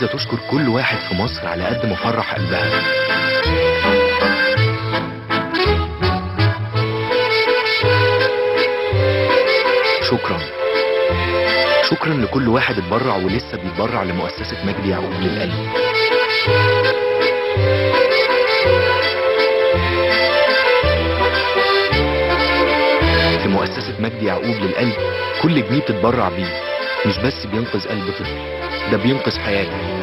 عايزة تشكر كل واحد في مصر على قد ما فرح قلبها شكرا شكرا لكل واحد اتبرع ولسه بيتبرع لمؤسسة مجدي يعقوب للقلب في مؤسسة مجدي يعقوب للقلب كل جنيه بتتبرع بيه مش بس بينقذ قلب طفل ده بينقذ حياته